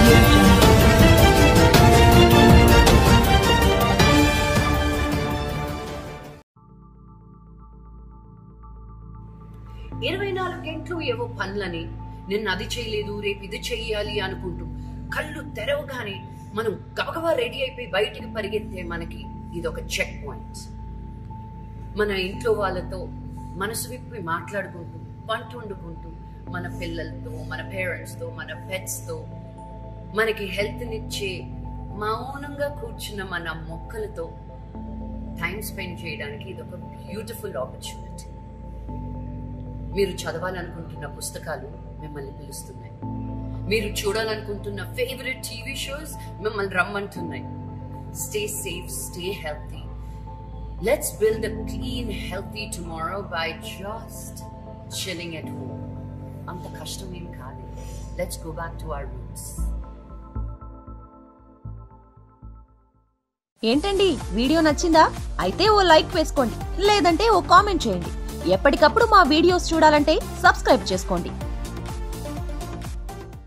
audio jungle. ఇరవై నాలుగు గంటలు ఏవో పనులని నిన్న అది చేయలేదు రేపు ఇది చెయ్యాలి అనుకుంటూ కళ్ళు తెరవగానే మనం గబగబా రెడీ అయిపోయి బయటికి పరిగెత్తే మనకి ఇది ఒక చెక్ పాయింట్ మన ఇంట్లో వాళ్ళతో మనసు విప్పి మాట్లాడుకుంటూ వంట వండుకుంటూ మన పిల్లలతో మన పేరెంట్స్తో మన పెట్స్తో మనకి హెల్త్నిచ్చే మౌనంగా కూర్చున్న మన మొక్కలతో టైం స్పెండ్ చేయడానికి ఇది ఒక బ్యూటిఫుల్ ఆపర్చునిటీ మీరు చదవాలనుకుంటున్న పుస్తకాలు మిమ్మల్ని పిలుస్తున్నాయి మీరు చూడాలనుకుంటున్న ఫేవరెట్ టీవీ షోస్ మిమ్మల్ని రమ్మంటున్నాయి stay safe stay healthy let's build a clean healthy tomorrow bye just chilling at home అంత కష్టం ఏం కాదు let's go back to our roots ఏంటండి వీడియో నచ్చిందా అయితే ఓ లైక్ వేసుకోండి లేదంటే ఓ కామెంట్ చేయండి ఎప్పటికప్పుడు మా వీడియోస్ చూడాలంటే సబ్స్క్రైబ్ చేసుకోండి